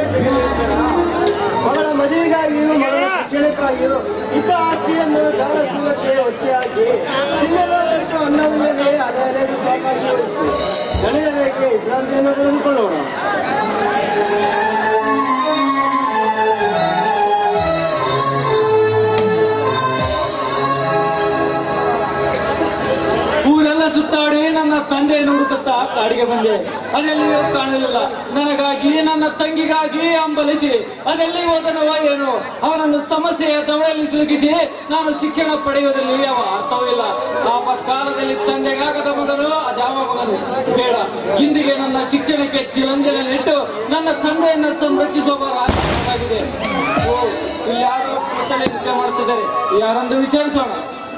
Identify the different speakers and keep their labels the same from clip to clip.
Speaker 1: ಜಗದೀಶ್ವರ ಮಗಳ ಮದುವೆಗಾಗಿಯೂ ಮಗಳ ಶಿಕ್ಷಣಕ್ಕಾಗಿಯೂ ಇದ್ದ ಆಸ್ತಿಯನ್ನು ಸಾರಸುವಕ್ಕೆ ಒತ್ತೆಯಾಗಿ ತಿನ್ನಲು ಬಿಟ್ಟು ಅನ್ನವಿಲ್ಲದೆ ಅದರಲ್ಲಿ ಸಾಕಾಗಿ ಹೋಯಿತು ಗಣಿಯರೇಕೆ ವಿಶ್ರಾಂತಿಯನ್ನು ತೆಗೆದುಕೊಳ್ಳೋಣ
Speaker 2: ಊರೆಲ್ಲ ಸುತ್ತಾಡಿ ನನ್ನ ತಂದೆ ಹುಡುಕುತ್ತಾ ಕಾಡಿಗೆ ಬಂದೆ ಅದೆಲ್ಲಿಯೂ ಕಾಣಲಿಲ್ಲ ನನಗಾಗಿ ನನ್ನ ತಂಗಿಗಾಗಿ ಅಂಬಲಿಸಿ ಅದೆಲ್ಲಿ ಹೋದನವ ಏನು ಅವನನ್ನು ಸಮಸ್ಯೆಯ ದವಡೆಯಲ್ಲಿ ಸಿಲುಕಿಸಿ ನಾನು ಶಿಕ್ಷಣ ಪಡೆಯುವುದರಲ್ಲಿ ಯಾವ ಅರ್ಥವಿಲ್ಲ ಆ ಕಾಲದಲ್ಲಿ ತಂದೆಗಾಗದ ಮಗನು ಅದ್ಯಾವ ಮಗನು ಬೇಡ ಇಂದಿಗೆ ನನ್ನ ಶಿಕ್ಷಣಕ್ಕೆ ತಿಲಂಜನೆಯನ್ನಿಟ್ಟು ನನ್ನ ತಂದೆಯನ್ನು ಸಂರಕ್ಷಿಸುವ ರಾಜಕಾರಣವಾಗಿದೆ ಓ ಇಲ್ಲಿ ಯಾರು ಕತ್ತಲೆ ನೃತ್ಯ ಮಾಡ್ತಿದ್ದಾರೆ ಯಾರೊಂದು ವಿಚಾರಿಸೋಣ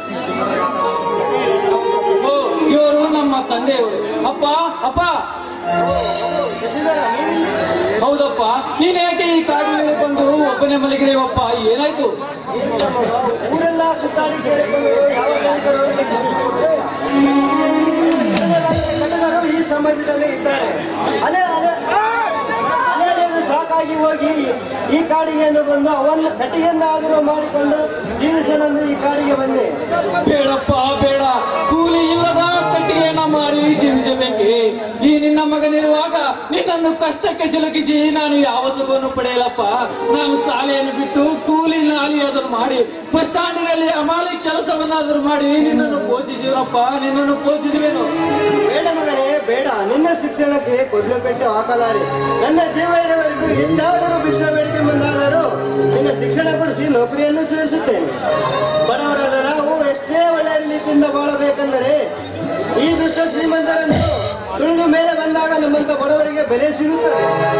Speaker 2: ಓ ಇವರು ನಮ್ಮ ತಂದೆಯವರು ಅಪ್ಪ ಅಪ್ಪ
Speaker 1: ಶಶಿಧರ ನೀನು
Speaker 2: ಹೌದಪ್ಪ ನೀನ್ ಯಾಕೆ ಈ ಕಾಡಿನಲ್ಲಿ ಬಂದು ಒಬ್ಬನೇ ಮಲಗಿದೆಯಪ್ಪ ಏನಾಯ್ತು
Speaker 1: ಏನಿಲ್ಲ ಮಗ, ಊರೆಲ್ಲ ಸುತ್ತಾಡಿ ಕೇಳಿಕೊಂಡು ಯಾವ ಧನಿಕರು ಅವರಿಗೆ ತಿಳಿಸಿಕೊಡ್ತಾರೆ. ಕಟಕರು ಈ ಸಮಾಜದಲ್ಲಿ ಇದ್ದಾರೆ ಅಲೆ ಅಲೆ ಅಲೆಯಲು ಸಾಕಾಗಿ ಹೋಗಿ ಈ ಕಾಡಿಗೆ ಎಂದು ಬಂದು ಅವನ್ನ ಕಟ್ಟಿಗೆಯನ್ನಾದರೂ ಮಾಡಿಕೊಂಡು ಜೀವಿಸಲೆಂದು ಈ ಕಾಡಿಗೆ ಬಂದೆ
Speaker 2: ಬೇಡಪ್ಪ ಬೇಡ ಕೂಲಿ ಇಲ್ಲದ ಕಟ್ಟಿಗೆಯನ್ನ ಮಾರಿ ಜೀವಿಸಬೇಕೆ ಈ ನಿನ್ನ ಮಗನಿರುವಾಗ ನಿನ್ನನ್ನು ಕಷ್ಟಕ್ಕೆ ಸಿಲುಕಿಸಿ ನಾನು ಯಾವ ಸುಖವನ್ನು ಪಡೆಯಲಪ್ಪ ನಾನು ಶಾಲೆಯನ್ನು ಬಿಟ್ಟು ಕೂಲಿ ನಾಲಿಯಾದರೂ ಮಾಡಿ ಬಸ್ ಸ್ಟ್ಯಾಂಡಿನಲ್ಲಿ ಅಮಾಲಿ ಕೆಲಸವನ್ನಾದರೂ ಮಾಡಿ ನಿನ್ನನ್ನು ಪೋಷಿಸುವಪ್ಪ ನಿನ್ನನ್ನು ಪೋಷಿಸುವೆನು
Speaker 1: ಬೇಡ ಮಗನೇ ಬೇಡ ನಿನ್ನ ಶಿಕ್ಷಣಕ್ಕೆ ಕೊಡ್ಲು ಪೆಟ್ಟು ಹಾಕಲಾರೆ ನನ್ನ ಜೀವ ಇರುವವರೆಗೂ ಎಲ್ಲಾದರೂ ಭಿಕ್ಷೆ ಬೇಡಿಕೆ ಮುಂದಾದರೂ ನಿನ್ನ ಶಿಕ್ಷಣ ಕೊಡಿಸಿ ನೌಕರಿಯನ್ನು ಸೇರಿಸುತ್ತೇನೆ ಬಡವರಾದ ನಾವು ಎಷ್ಟೇ ಒಳ್ಳೆಯ ರೀತಿಯಿಂದ ಬಾಳಬೇಕೆಂದರೆ ಈ ದುಷ್ಟ ಶ್ರೀಮಂತರನ್ನು ತುಳಿದು ಮೇಲೆ ಬಂದಾಗ ನಮ್ಮಂತ ಬಡವರಿಗೆ ಬೆಲೆ ಸಿಗುತ್ತದೆ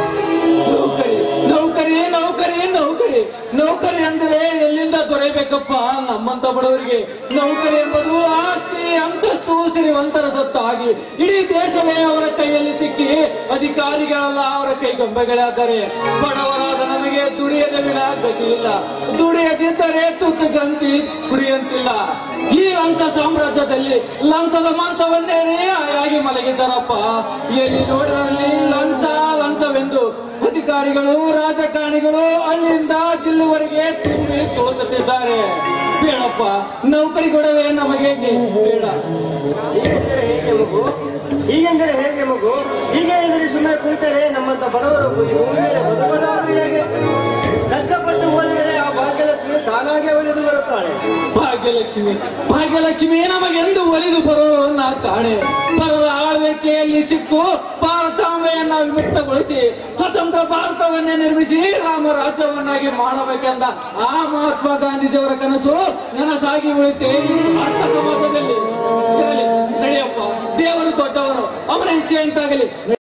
Speaker 2: ನೌಕರಿ ನೌಕರಿ ನೌಕರಿ ನೌಕರಿ ನೌಕರಿ ಅಂದ್ರೆ ಎಲ್ಲಿಂದ ದೊರೆಯಬೇಕಪ್ಪ ನಮ್ಮಂತ ಬಡವರಿಗೆ ನೌಕರಿ ಎಂಬುದು ಆಸ್ತಿ ಅಂತಸ್ತು ಶ್ರೀಮಂತರ ಸತ್ತು ಆಗಿ ಇಡೀ ದೇಶವೇ ಅವರ ಕೈಯಲ್ಲಿ ಸಿಕ್ಕಿ ಅಧಿಕಾರಿಗಳೆಲ್ಲ ಅವರ ಕೈಗೊಂಬೆಗಳಾದರೆ ಬಡವರಾದ ನಮಗೆ ದುಡಿಯದ ವಿನ ಗತಿ ಇಲ್ಲ ದುಡಿಯದಿದ್ದರೆ ತುತ್ತು ಗಂತಿ ಕುಡಿಯಂತಿಲ್ಲ ಈ ಲಂಕ ಸಾಮ್ರಾಜ್ಯದಲ್ಲಿ ಲಂಕದ ಮಂಚವನ್ನೇನೇ ಆಗಿ ಮಲಗಿದ್ದಾರಪ್ಪ ಎಲ್ಲಿ ನೋಡಿದಲ್ಲಿ ಲಂಚ ಲಂಚವೆಂದು ಅಧಿಕಾರಿಗಳು ರಾಜಕಾರಣಿಗಳು ಅಲ್ಲಿಂದ ಜಿಲ್ಲುವರೆಗೆ ತುಂಬಿ ತುಳುಕುತ್ತಿದ್ದಾರೆ ಬೇಡಪ್ಪ ನೌಕರಿ ಕೊಡವೇ ನಮಗೆ ಬೇಡ
Speaker 1: ಹೀಗೆಂದರೆ ಹೇಗೆ ಮಗು ಹೀಗೆಂದರೆ ಹೇಗೆ ಮಗು ಹೀಗೆ ಎಂದರೆ ಸುಮ್ಮನೆ ಕುಳಿತರೆ ನಮ್ಮಂತ ಬಡವರು ಈ ಭೂಮಿ ಮೇಲೆ ಬದುಕೋದಾದ್ರೂ ಹೇಗೆ ಕಷ್ಟಪಟ್ಟು ಓದಿದರೆ ಆ ಭಾಗ್ಯಲಕ್ಷ್ಮಿ ತಾನಾಗೆ ಒಲಿದು ಬರುತ್ತಾಳೆ
Speaker 2: ಭಾಗ್ಯಲಕ್ಷ್ಮಿ ಭಾಗ್ಯಲಕ್ಷ್ಮಿ ನಮಗೆಂದು ಒಲಿದು ಬರೋ ನಾ ಕಾಣೆ ಪರರ ಆಳ್ವಿಕೆಯಲ್ಲಿ ಸಿಕ್ಕು ಭಾರತಾಂಬೆಯನ್ನ ವಿಮುಕ್ತಗೊಳಿಸಿ ಸ್ವತಂತ್ರ ಭಾರತವನ್ನೇ ನಿರ್ಮಿಸಿ ರಾಮರಾಜ್ಯವನ್ನಾಗಿ ಮಾಡಬೇಕೆಂದ ಆ ಮಹಾತ್ಮ ಗಾಂಧೀಜಿಯವರ ಕನಸು ನನಸಾಗಿ ಉಳಿತೆ ಈ ಭಾರತ ಸಮಾಜದಲ್ಲಿ ಇರಲಿ ನಡೆಯಪ್ಪ ದೇವರು ದೊಡ್ಡವನು ಅವನ ಇಚ್ಛೆ ಅಂತಾಗಲಿ